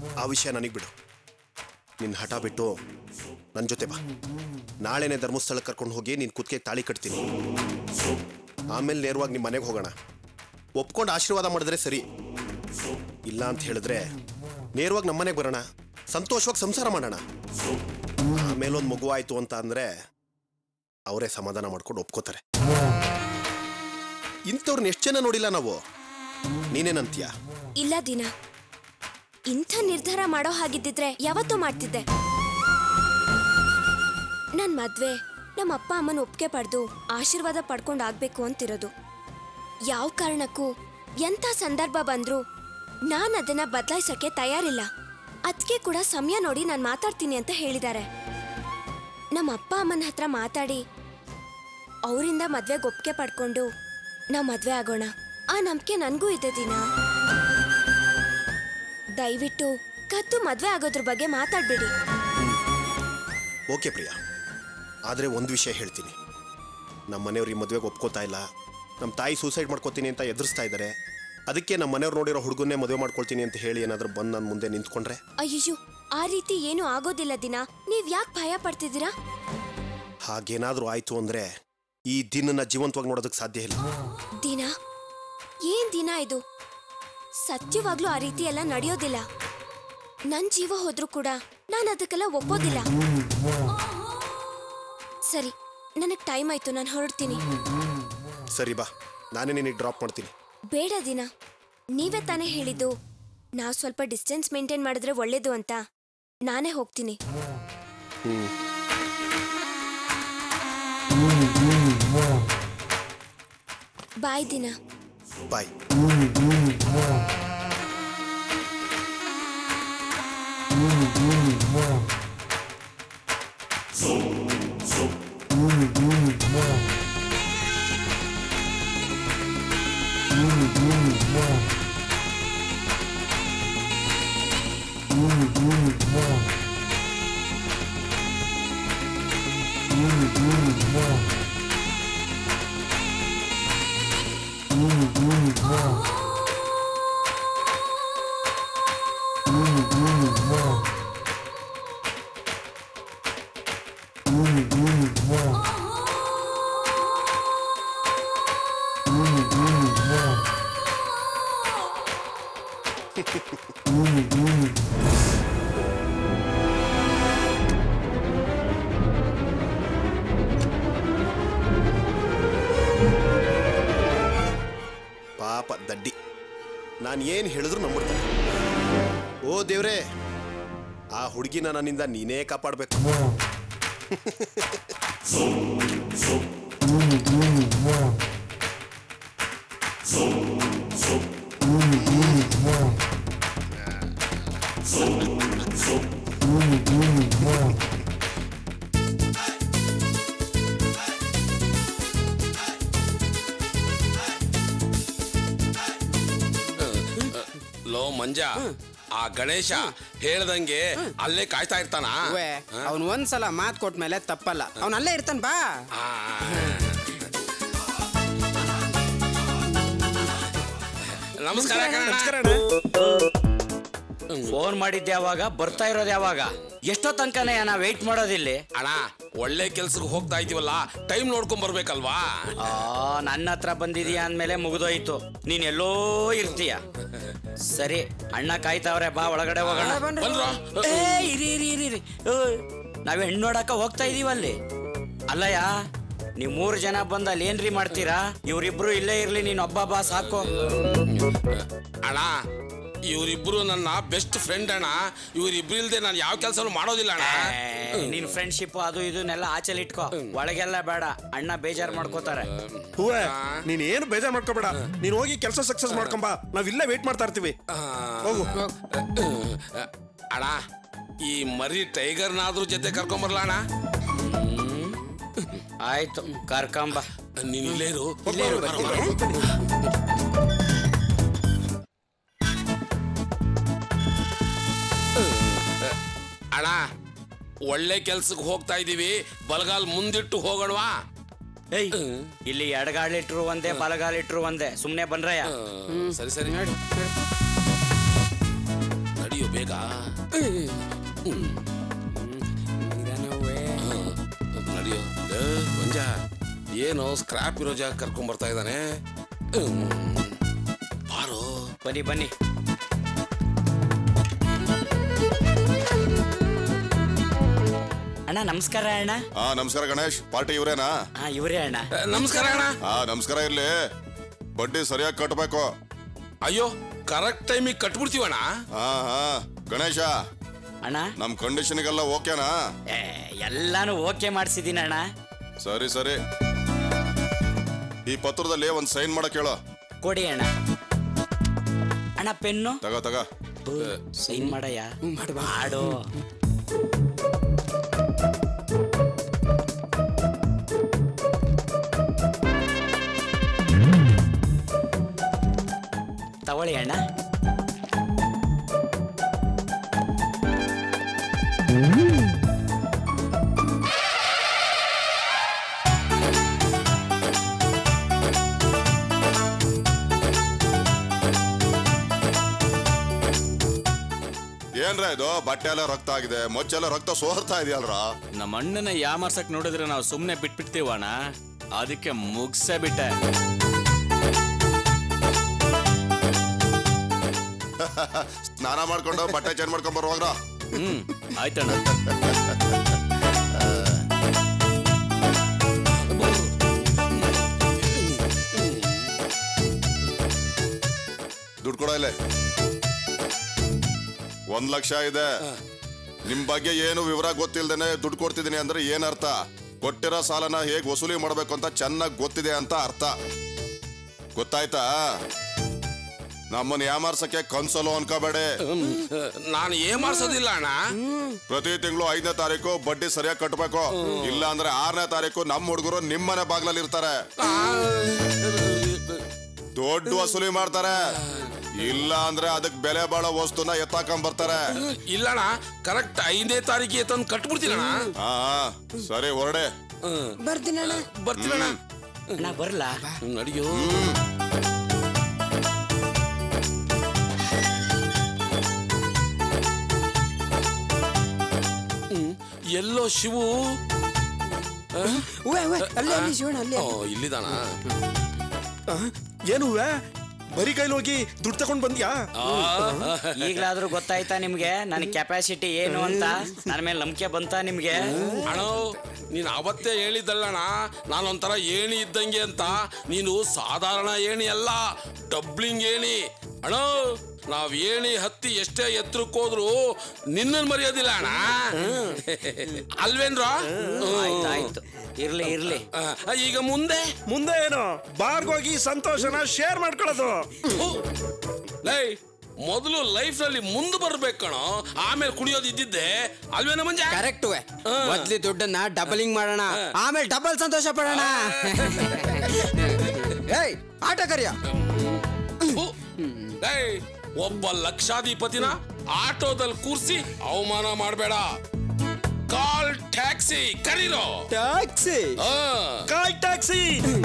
ಆ ವಿಷಯ ನನಗೆ ಬಿಡು ನಿನ್ನ ಹಠ ಬಿಟ್ಟು ನನ್ನ ಜೊತೆ ಬಾ ನಾಳೆನೇ ಧರ್ಮಸ್ಥಳಕ್ಕೆ ಕರ್ಕೊಂಡು ಹೋಗಿ ನೀನು ಕುತ್ತಿಗೆ ತಾಳಿ ಕಟ್ತೀನಿ ಆಮೇಲೆ ನೇರವಾಗಿ ನಿಮ್ಮ ಮನೆಗೆ ಹೋಗೋಣ ಒಪ್ಕೊಂಡು ಆಶೀರ್ವಾದ ಮಾಡಿದ್ರೆ ಸರಿ ಇಲ್ಲ ಅಂತ ಹೇಳಿದ್ರೆ ನೇರವಾಗಿ ನಮ್ಮ ಮನೆಗೆ ಬರೋಣ ಸಂತೋಷವಾಗಿ ಸಂಸಾರ ಮಾಡೋಣ ಆಮೇಲೆ ಒಂದು ಮಗು ಆಯ್ತು ಅಂತ ಅಂದ್ರೆ ಅವರೇ ಸಮಾಧಾನ ಮಾಡ್ಕೊಂಡು ಒಪ್ಕೋತಾರೆ ಇಂಥವ್ರನ್ನ ಎಷ್ಟು ಜನ ನೋಡಿಲ್ಲ ನಾವು ನೀನೇನಂತೀಯ ಇಲ್ಲ ದಿನ ಇಂಥ ನಿರ್ಧಾರ ಮಾಡೋ ಹಾಗಿದ್ದಿದ್ರೆ ಯಾವತ್ತೂ ಮಾಡ್ತಿದ್ದೆ ನನ್ ಮದ್ವೆ ನಮ್ಮ ಅಪ್ಪ ಅಮ್ಮನ ಒಪ್ಪಿಗೆ ಪಡೆದು ಆಶೀರ್ವಾದ ಪಡ್ಕೊಂಡು ಆಗ್ಬೇಕು ಅಂತಿರೋದು ಯಾವ ಕಾರಣಕ್ಕೂ ಎಂಥ ಸಂದರ್ಭ ಬಂದ್ರೂ ನಾನು ಅದನ್ನ ಬದಲಾಯಿಸಕ್ಕೆ ತಯಾರಿಲ್ಲ ಅದಕ್ಕೆ ಕೂಡ ಸಮಯ ನೋಡಿ ನಾನು ಮಾತಾಡ್ತೀನಿ ಅಂತ ಹೇಳಿದ್ದಾರೆ ನಮ್ಮ ಅಪ್ಪ ಅಮ್ಮನ ಹತ್ರ ಮಾತಾಡಿ ಅವರಿಂದ ಮದ್ವೆಗೆ ಒಪ್ಪಿಗೆ ಪಡ್ಕೊಂಡು ನಾವು ಮದ್ವೆ ಆಗೋಣ ಆ ನಂಬಿಕೆ ನನಗೂ ಇದೆ ದಿನ ದಯವಿಟ್ಟು ಕತ್ತು ಮದ್ವೆ ಆಗೋದ್ರ ಬಗ್ಗೆ ಮಾತಾಡ್ಬೇಡಿ ಓಕೆ ಪ್ರಿಯಾ ಆದರೆ ಒಂದು ವಿಷಯ ಹೇಳ್ತೀನಿ ನಮ್ಮ ಮನೆಯವ್ರು ಈ ಮದುವೆಗೆ ಒಪ್ಕೋತಾ ಇಲ್ಲ ನಮ್ಮ ತಾಯಿ ಸೂಸೈಡ್ ಮಾಡ್ಕೋತೀನಿ ಅಂತ ಎದುರಿಸ್ತಾ ಇದ್ದಾರೆ ಅದಕ್ಕೆ ನಮ್ಮ ಮನೆಯವ್ರು ನೋಡಿರೋ ಹುಡುಗನ್ನೇ ಮದುವೆ ಮಾಡ್ಕೊಳ್ತೀನಿ ಅಂತ ಹೇಳಿ ಏನಾದರೂ ಬಂದು ನನ್ನ ಮುಂದೆ ನಿಂತ್ಕೊಂಡ್ರೆ ಅಯ್ಯೋ ಆ ರೀತಿ ಏನು ಆಗೋದಿಲ್ಲ ದಿನ ನೀವ್ ಯಾಕೆ ಭಯ ಪಡ್ತಿದ್ದೀರಾ ಹಾಗೇನಾದರೂ ಆಯಿತು ಅಂದರೆ ಈ ದಿನನ ಜೀವಂತವಾಗಿ ನೋಡೋದಕ್ಕೆ ಸಾಧ್ಯ ಇಲ್ಲ ದಿನ ಏನ್ ದಿನ ಇದು ಸತ್ಯವಾಗ್ಲೂ ಆ ರೀತಿ ಎಲ್ಲ ನಡೆಯೋದಿಲ್ಲ ನನ್ ಜೀವ ಹೋದ್ರೂ ಕೂಡ ನಾನು ಅದಕ್ಕೆಲ್ಲ ಒಪ್ಪೋದಿಲ್ಲ ಸರಿ ನನಗ್ ಟೈಮ್ ಆಯ್ತು ನಾನು ಹೊರಡ್ತೀನಿ ಸರಿ ಬಾ ನಾನೇ ನಿನಗೆ ಡ್ರಾಪ್ ಮಾಡ್ತೀನಿ ಬೇಡ ದಿನ ನೀವೇ ತಾನೇ ಹೇಳಿದ್ದು ನಾವು ಸ್ವಲ್ಪ ಡಿಸ್ಟೆನ್ಸ್ ಮೇಂಟೈನ್ ಮಾಡಿದ್ರೆ ಒಳ್ಳೇದು ಅಂತ ನಾನೇ ಹೋಗ್ತೀನಿ ಬಾಯ್ ದಿನ ಬಾಯ್ ಪಾಪ ದಡ್ಡಿ ನಾನು ಏನು ಹೇಳಿದ್ರು ನಂಬಿಡ್ತಾನೆ ಓ ದೇವ್ರೇ ಆ ಹುಡುಗಿನ ನನ್ನಿಂದ ನೀನೇ ಕಾಪಾಡಬೇಕು ಲೋ ಮಂಜ ಆ ಗಣೇಶ ಹೇಳ್ದಂಗೆ ಅಲ್ಲೇ ಕಾಯ್ತಾ ಇರ್ತಾನ ಅವನ್ ಒಂದ್ಸಲ ಮಾತ್ ಕೊಟ್ಮೇಲೆ ತಪ್ಪಲ್ಲ ಅವ್ನ್ ಅಲ್ಲೇ ಇರ್ತಾನ ಬಾ ನಮಸ್ಕಾರ ಕಣಣ್ಣ. ಫೋನ್ ಮಾಡಿದ್ದೆ ಯಾವಾಗ ಬರ್ತಾ ಇರೋದು ಯಾವಾಗ ಎಷ್ಟೋ ತನಕನೇ ನಾ ವೇಟ್ ಮಾಡೋದಿಲ್ಲಿ ಅಣ್ಣ ಒಳ್ಳೆ ಕೆಲ್ಸಕ್ಕೆ ಹೋಗ್ತಾ ಇದೀವಲ್ಲ ಟೈಮ್ ನೋಡ್ಕೊಂಡ್ ಬರ್ಬೇಕಲ್ವಾ ಆ ನನ್ನ ಹತ್ರ ಬಂದಿದೀಯ ಅಂದ್ಮೇಲೆ ಮುಗಿದೋಯ್ತು ನೀನ್ ಎಲ್ಲೋ ಇರ್ತೀಯ ಸರಿ ಅಣ್ಣ ಕಾಯ್ತಾವ್ರೆ ಬಾ ಒಳಗಡೆ ಹೋಗೋಣ ಬಂದ್ರು ಏ, ಇರಿ ಇರಿ ಇರಿ ಇರಿ ಏಯ್, ನಾವ್ ಹೆಣ್ಣು ನೋಡಕ ಹೋಗ್ತಾ ಇದೀವ ಅಲ್ಲಿ ಅಲ್ಲಯ್ಯ ನೀವ್ ಮೂರು ಜನ ಬಂದ್ ಅಲ್ಲಿ ಏನ್ರಿ ಮಾಡ್ತೀರಾ ಇವ್ರಿಬ್ರು ಇಲ್ಲೇ ಇರ್ಲಿ ನೀನ್ ಒಬ್ಬ ಬಾ ಸಾಕು ಅಣ್ಣ ಇವರಿಬ್ರು ನನ್ನ ಬೆಸ್ಟ್ ಫ್ರೆಂಡ್ ಅಣ್ಣ ಇವರಿಬ್ರು ಇಲ್ದೆ ನಾನು ಯಾವ ಕೆಲಸನೂ ಮಾಡೋದಿಲ್ಲ ಅಣ್ಣ ಏ, ನಿನ್ ಫ್ರೆಂಡ್ಶಿಪ್ ಅದು ಇದನ್ನೆಲ್ಲ ಆಚೆಲ್ ಇಟ್ಕೋ ಒಳಗೆಲ್ಲ ಬೇಡ ಅಣ್ಣ ಬೇಜಾರ್ ಮಾಡ್ಕೋತಾರೆ ಹೂವೆ ನೀನ್ ಏನು ಬೇಜಾರ್ ಮಾಡ್ಕೋಬೇಡ ನೀನ್ ಹೋಗಿ ಕೆಲಸ ಸಕ್ಸಸ್ ಮಾಡ್ಕೊಂಬಾ ನಾವ್ ಇಲ್ಲೇ ವೇಟ್ ಮಾಡ್ತಾ ಇರ್ತೀವಿ ಹೋಗು ಅಣ್ಣ ಈ ಮರಿ ಟೈಗರ್ನಾದ್ರೂ ಜೊತೆ ಕರ್ಕೊಂಬರ್ಲ ಅಣ್ಣ ಆಯ್ತು ಕರ್ಕೊಂಬ ನೀನ್ ಇಲ್ಲೇ ಇರು ಇಲ್ಲೇ ಇರು, ಬರೋ, ಬರ್ತೀನಿ. ಬರೋ. ಅಣ್ಣ ಒಳ್ಳೆ ಕೆಲ್ಸಕ್ಕೆ ಹೋಗ್ತಾ ಇದೀವಿ ಬಲಗಾಲ್ ಮುಂದಿಟ್ಟು ಹೋಗೋಣವಾ ಏಯ್ ಇಲ್ಲಿ ಎಡಗಾಲಿಟ್ರು ಒಂದೇ ಬಲಗಾಲಿಟ್ರು ಒಂದೇ ಸುಮ್ನೆ ಬನ್ರಯ್ಯ ಸರಿ ಸರಿ ನಡಿಯೋ ಬೇಗ ಹೌದಾ ನಿಧಾನವೇ. ನಡೆಯೋ ಲೇ, ಮಂಜ ಏನು ಸ್ಕ್ರಾಪ್ ಇರೋ ಜಾಗ ಕರ್ಕೊಂಡ್ ಬರ್ತಾ ಇದ್ದಾನೆ ಹ್ಮ್. ಬಾರೋ ಬನ್ನಿ ಬನ್ನಿ ಅಣ್ಣ ನಮಸ್ಕಾರ ಅಣ್ಣ ಹಾ ನಮಸ್ಕಾರ ಗಣೇಶ್ ಪಾರ್ಟಿ ಇವ್ರೇನಾ ಹಾ ಇವರೇ ಅಣ್ಣ ಏ, ನಮಸ್ಕಾರ ಅಣ್ಣ ಹಾ ನಮಸ್ಕಾರ ಇರ್ಲಿ ಬಡ್ಡಿ ಸರಿಯಾಗಿ ಕಟ್ಟಬೇಕು ಅಯ್ಯೋ ಕರೆಕ್ಟ್ ಟೈಮಿಗೆ ಕಟ್ಬಿಡ್ತೀವಣ್ಣ ಹಾ ಹಾ ಗಣೇಶ ಅಣ್ಣ ನಮ್ ಕಂಡೀಷನ್ಗೆಲ್ಲ ಓಕೆನಾ ಏ, ಎಲ್ಲಾನು ಓಕೆ ಮಾಡಿಸಿದೀನಿ ಅಣ್ಣ ಸರಿ ಸರಿ ಈ ಪತ್ರದಲ್ಲಿ ಒಂದ್ ಸೈನ್ ಮಾಡಕ್ ಹೇಳೋ ಕೊಡಿ ಅಣ್ಣ ಅಣ್ಣ ಪೆನ್ನು ತಗ ತಗ ಸೈನ್ ಮಾಡಯ್ಯ ಮಾಡು ತಗೊಳ್ಳಿ ಅಣ್ಣ ಏನ್ರ ಇದು ಬಟ್ಟೆ ಎಲ್ಲ ರಕ್ತ ಆಗಿದೆ ಮೊಚ್ಚೆಲ್ಲ ರಕ್ತ ಸೋರ್ತಾ ಇದೆಯಲ್ರ ನಮ್ಮ ಅಣ್ಣನ ಯಾಮರ್ಸಕ್ ನೋಡಿದ್ರೆ ನಾವು ಸುಮ್ಮನೆ ಬಿಟ್ಬಿಡ್ತೀವಣ್ಣ ಅದಕ್ಕೆ ಮುಗ್ಸೇ ಬಿಟ್ಟೆ ಸ್ನಾನ ಮಾಡ್ಕೊಂಡು ಬಟ್ಟೆ ಚೇಂಜ್ ಮಾಡ್ಕೊಂಡ್ ಬರುವಾಗ್ರ ಹ್ಮ್ ಆಯ್ತಣ್ಣ ದುಡ್ಡು ಕೊಡ ಇಲ್ಲೇ ಒಂದ್ ಲಕ್ಷ ಇದೆ ನಿಮ್ ಬಗ್ಗೆ ಏನು ವಿವರ ಗೊತ್ತಿಲ್ದೇನೆ ದುಡ್ಡು ಕೊಡ್ತಿದ್ದೀನಿ ಅಂದ್ರೆ ಏನ್ ಅರ್ಥ ಕೊಟ್ಟಿರೋ ಸಾಲನ ಹೇಗ್ ವಸೂಲಿ ಮಾಡ್ಬೇಕು ಅಂತ ಚೆನ್ನಾಗ್ ಗೊತ್ತಿದೆ ಅಂತ ಅರ್ಥ ಗೊತ್ತಾಯ್ತಾ ನಮ್ಮನ್ನ ಯಾಮಾರ್ಸಕ್ಕೆ ಕನ್ಸಲು ಅನ್ಕೋಬೇಡಿ ನಾನು ಏನ್ ಮಾಡ್ಸೋದಿಲ್ಲ ಅಣ್ಣ ಪ್ರತಿ ತಿಂಗಳು ಐದನೇ ತಾರೀಕು ಬಡ್ಡಿ ಸರಿಯಾಗಿ ಕಟ್ಟಬೇಕು ಇಲ್ಲ ಅಂದ್ರೆ ಆರನೇ ತಾರೀಕು ನಮ್ಮ ಹುಡುಗರು ನಿಮ್ಮನೆ ಬಾಗ್ಲಲ್ಲಿ ಇರ್ತಾರೆ ದೊಡ್ಡ ವಸೂಲಿ ಮಾಡ್ತಾರೆ ಇಲ್ಲ ಅಂದ್ರೆ ಅದಕ್ ಬೆಲೆ ಬಾಳೋ ವಸ್ತುನ ಎತ್ತಾಕೊಂಡ್ ಬರ್ತಾರೆ ಇಲ್ಲಣ್ಣ ಕರೆಕ್ಟ್ ಐದನೇ ತಾರೀಕಿಗೆ ತಂದು ಕಟ್ಬಿಡ್ತೀನಣ್ಣ ಹಾ ಸರಿ ಹೊರಡೆ ಬರ್ತೀನಣ್ಣ ಬರ್ತೀನಣ್ಣ ಅಣ್ಣ ಬರ್ಲಾ ನಡಿಯೋ ಹ್ಮ್. ಎಲ್ಲೋ ಶಿವು ಉವ್ವೆ, ಉವ್ವೆ, ಅಲ್ಲೇ ಅಲ್ಲಿ ಶಿವಣ್ಣ ಅಲ್ಲೇ ಓ ಇಲ್ಲಿದಾನ ಏನು ಬರೀ ಕೈಲಿ ಹೋಗಿ ದುಡ್ಡು ತಗೊಂಡ್ ಬಂದ್ಯಾ ಈಗ್ಲಾದ್ರೂ ಗೊತ್ತಾಯ್ತಾ ನಿಮ್ಗೆ ನನ್ನ ಕೆಪಾಸಿಟಿ ಏನು ಅಂತ ನನ್ನ ಮೇಲೆ ನಂಬಿಕೆ ಬಂತಾ ನಿಮ್ಗೆ ಅಣ್ಣ ನೀನು ಅವತ್ತೇ ಹೇಳಿದ್ದಲ್ಲಣ್ಣ ನಾನೊಂಥರ ಏಣಿ ಇದ್ದಂಗೆ ಅಂತ ನೀನು ಸಾಧಾರಣ ಏಣಿ ಅಲ್ಲ ಡಬ್ಲಿಂಗ್ ಏಣಿ ಅಣ್ಣ ನಾವ್ ಏಣಿ ಹತ್ತಿ ಎಷ್ಟೇ ಎತ್ತರಕ್ಕೆ ಹೋದ್ರು ನಿನ್ನನ್ ಮರೆಯೋದಿಲ್ಲ ಅಣ್ಣ ಅಲ್ವೇನ್ರ ಆಯ್ತು ಆಯ್ತು ಇರ್ಲಿ ಇರ್ಲಿ ಈಗ ಮುಂದೆ ಮುಂದೆ ಏನು ಬಾರ್ಗೋಗಿ ಸಂತೋಷನ ಶೇರ್ ಮಾಡ್ಕೊಳ್ಳೋದು ಥು. ಲೈ ಮೊದಲು ಲೈಫ್ ನಲ್ಲಿ ಮುಂದೆ ಬರ್ಬೇಕು ಕಣೋ ಆಮೇಲೆ ಕುಡಿಯೋದು ಇದ್ದಿದ್ದೆ ಅಲ್ವೇನ ಮಂಜ ಕರೆಕ್ಟ್ ಮೊದ್ಲಿ ದುಡ್ಡನ್ನ ಡಬಲಿಂಗ್ ಮಾಡೋಣ ಆಮೇಲೆ ಡಬಲ್ ಸಂತೋಷ ಪಡೋಣ ಏಯ್ ಆಟ ಕರಿಯ ಥು. ಲೈ, ಒಬ್ಬ ಲಕ್ಷಾಧಿಪತಿನ ಆಟೋದಲ್ಲಿ ಕೂರ್ಸಿ ಅವಮಾನ ಮಾಡಬೇಡ ಕಾಲ್ ಟ್ಯಾಕ್ಸಿ ಕರೀರೋ ಟ್ಯಾಕ್ಸಿ ಆ. ಕಾಲ್ ಟ್ಯಾಕ್ಸಿ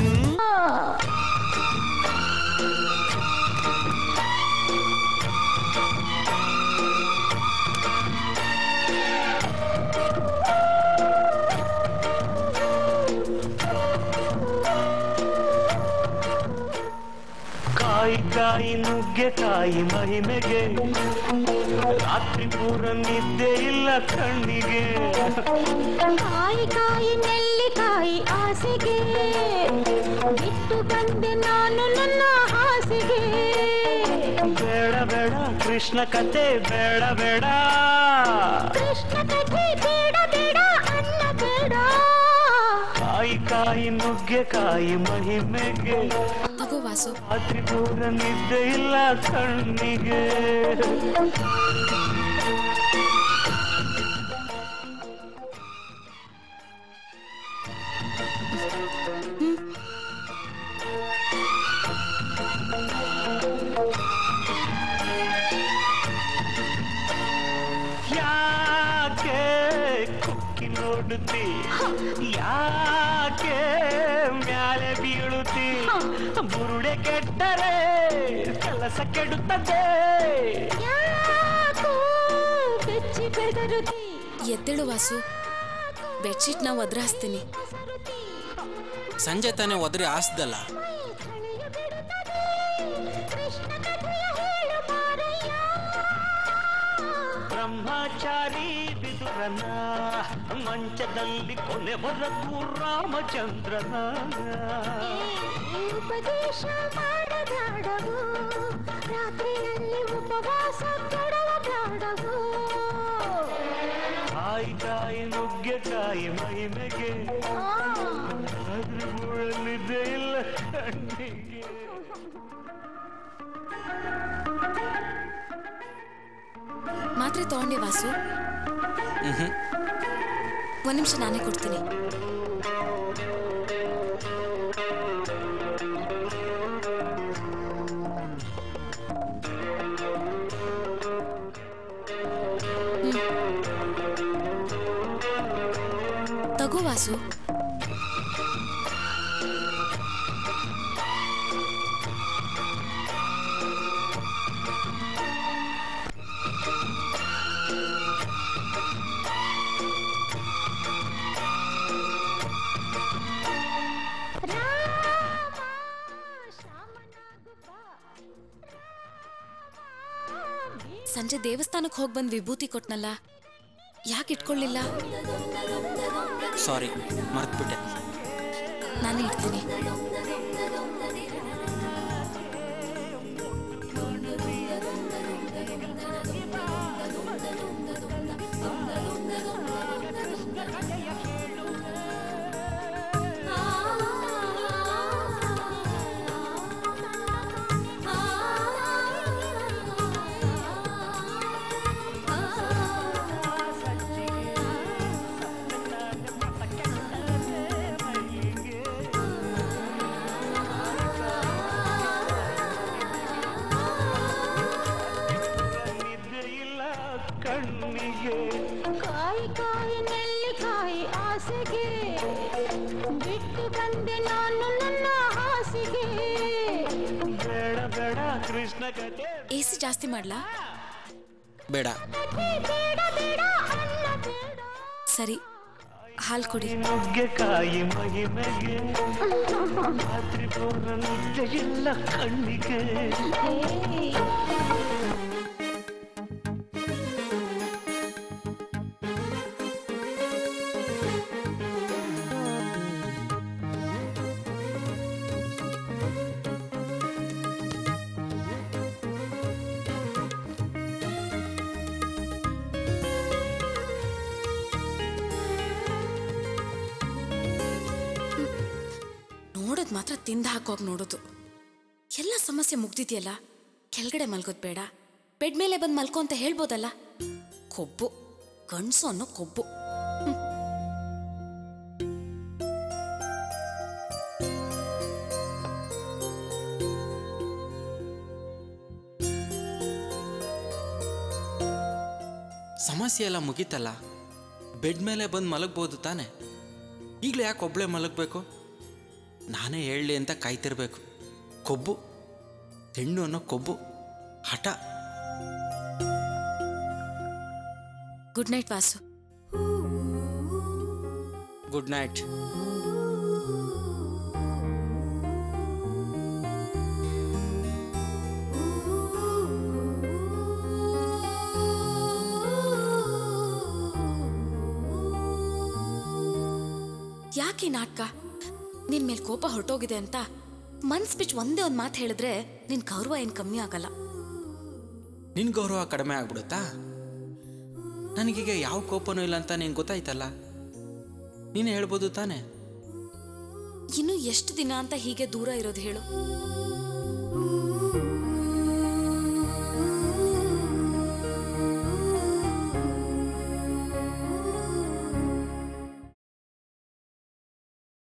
ಕಾಯಿ ಕಾಯಿ ನುಗ್ಗೆಕಾಯಿ ಮಹಿಮೆಗೆ ರಾತ್ರಿ ಪೂರ ನಿದ್ದೆ ಇಲ್ಲ ಕಣ್ಣಿಗೆ ಕಾಯಿ ಕಾಯಿ ನೆಲ್ಲಿಕಾಯಿ ಆಸೆಗೆ ಬಿಟ್ಟು ಬಂದೆ ನಾನು ನನ್ನ ಹಾಸಿಗೆ ಬೇಡ ಬೇಡ ಕೃಷ್ಣ ಕತೆ ಬೇಡ ಬೇಡ ಕೃಷ್ಣ ಕಥೆ ಬೇಡ ಬೇಡ ಅನ್ನ ಬೇಡ ಕಾಯಿ ಕಾಯಿ ನುಗ್ಗೆಕಾಯಿ ಮಹಿಮೆಗೆ ತಗೋ ವಾಸು ರಾತ್ರಿ ಪೂರ ನಿದ್ದೆ ಇಲ್ಲ ಕಣ್ಣಿಗೆ ಯಾಕೆ ಕುಕ್ಕಿ ನೋಡುತ್ತಿ ಯಾಕೆ ಮ್ಯಾಲೆ ಬೀಳುತ್ತಿ ಬುರುಡೆ ಕೆಟ್ಟರೆ ಕೆಲಸ ಕೆಡುತ್ತದೆ ಯಾಕೋ ಬೆದರುತ್ತಿ ಎದ್ದೇಳು ವಾಸು ಬೆಡ್ಶೀಟ್ ನಾವು ಒದ್ರ ಹಾಸ್ತೀನಿ ಸಂಜೆ ತಾನೇ ಒದರಿ ಆಸ್ದಲ್ಲ ಚಳಿಯು ಬಿಡುತ್ತದೆ ಕೃಷ್ಣ ಕಥೆಯ ಹೇಳು ಬಾರಯ್ಯ ಬ್ರಹ್ಮಚಾರಿ ಬಿದುರನ ಮಂಚದಲ್ಲಿ ಕೊನೆವರೆಗೂ ರಾಮಚಂದ್ರನ ಈ ಉಪದೇಶ ಮಾಡದಾಡವು ರಾತ್ರಿಯಲ್ಲಿ ಉಪವಾಸ ಕೆಡವ ಬ್ಯಾಡವು ಕಾಯಿ ಕಾಯಿ ನುಗ್ಗೆಕಾಯಿ ಮೈಮೆಗೆ ಅದ್ರ ಬೀಳಲಿದೆ ಇಲ್ಲ ಕಣ್ಣಿಗೆ ಮಾತ್ರೆ ತಗೊಂಡೆ ವಾಸು ಒಂದ್ ನಿಮಿಷ ನಾನೇ ಕೊಡ್ತೀನಿ ಹ್ಮ್. ತಗೋ ವಾಸು ಸಂಜೆ ದೇವಸ್ಥಾನಕ್ಕೆ ಹೋಗಿ ಬಂದು ವಿಭೂತಿ ಕೊಟ್ನಲ್ಲ ಯಾಕೆ ಇಟ್ಕೊಳ್ಳಿಲ್ಲ ಸಾರಿ ಮರ್ತ್ಬಿಟ್ಟೆ ನಾನೇ ಇಡ್ತೀನಿ ನಿದ್ದೆ ಇಲ್ಲ ಕಣ್ಣಿಗೆ ಕಾಯಿ ಕಾಯಿ ನೆಲ್ಲಿಕಾಯಿ ಆಸೆಗೆ ಬಿಟ್ಟು ಬಂದೆ ನಾನು ನನ್ನ ಹಾಸಿಗೆ ಬೇಡ ಬೇಡ ಕೃಷ್ಣ ಕಥೆ ಎ ಸಿ ಜಾಸ್ತಿ ಮಾಡ್ಲಾ ಬೇಡ ಬೇಡ ಬೇಡ ಅನ್ನ ಬೇಡ ಸರಿ ಹಾಲು ಕೊಡಿ ನುಗ್ಗೆಕಾಯಿ ಮಹಿಮೆಗೆ ರಾತ್ರಿ ಪೂರ್ಣ ನಿದ್ದೆ ಇಲ್ಲ ಕಣ್ಣಿಗೆ ನೋಡೋದು ಮಾತ್ರ ತಿಂದ ಹಾಕೋಗಿ ನೋಡೋದು ಎಲ್ಲ ಸಮಸ್ಯೆ ಮುಗ್ದಿದೆಯಲ್ಲ ಕೆಳಗಡೆ ಮಲ್ಗೋದು ಬೇಡ ಬೆಡ್ ಮೇಲೆ ಬಂದು ಮಲ್ಕೊ ಅಂತ ಹೇಳ್ಬೋದಲ್ಲ ಕೊಬ್ಬು ಗಂಡಸು ಅನ್ನೋ ಕೊಬ್ಬು ಸಮಸ್ಯೆ ಎಲ್ಲ ಮುಗೀತಲ್ಲ ಬೆಡ್ ಮೇಲೆ ಬಂದು ಮಲಗ್ಬೋದು ತಾನೆ ಈಗಲೇ ಯಾಕೆ ಒಬ್ಳೆ ಮಲಗಬೇಕು ನಾನೇ ಹೇಳಲಿ ಅಂತ ಕಾಯ್ತಿರ್ಬೇಕು ಕೊಬ್ಬು ಹೆಣ್ಣು ಅನ್ನೋ ಕೊಬ್ಬು ಹಠ good night Vasu good night ಯಾಕೆ ಈ ನಾಟಕ ನಿನ್ ಮೇಲೆ ಕೋಪ ಹೊರಟೋಗಿದೆ ಅಂತ ಮನ್ಸ್ ಬಿಚ್ಚು ಒಂದೇ ಒಂದು ಮಾತು ಹೇಳಿದ್ರೆ ನಿನ್ ಗೌರವ ಏನು ಕಮ್ಮಿ ಆಗಲ್ಲ ನಿನ್ ಗೌರವ ಕಡಿಮೆ ಆಗ್ಬಿಡುತ್ತಾ ನನಗೀಗ ಯಾವ ಕೋಪನೂ ಇಲ್ಲ ಅಂತ ನಿಂಗೆ ಗೊತ್ತಾಯ್ತಲ್ಲ ನೀನೇ ಹೇಳ್ಬೋದು ತಾನೆ ಇನ್ನು ಎಷ್ಟು ದಿನ ಅಂತ ಹೀಗೆ ದೂರ ಇರೋದು ಹೇಳು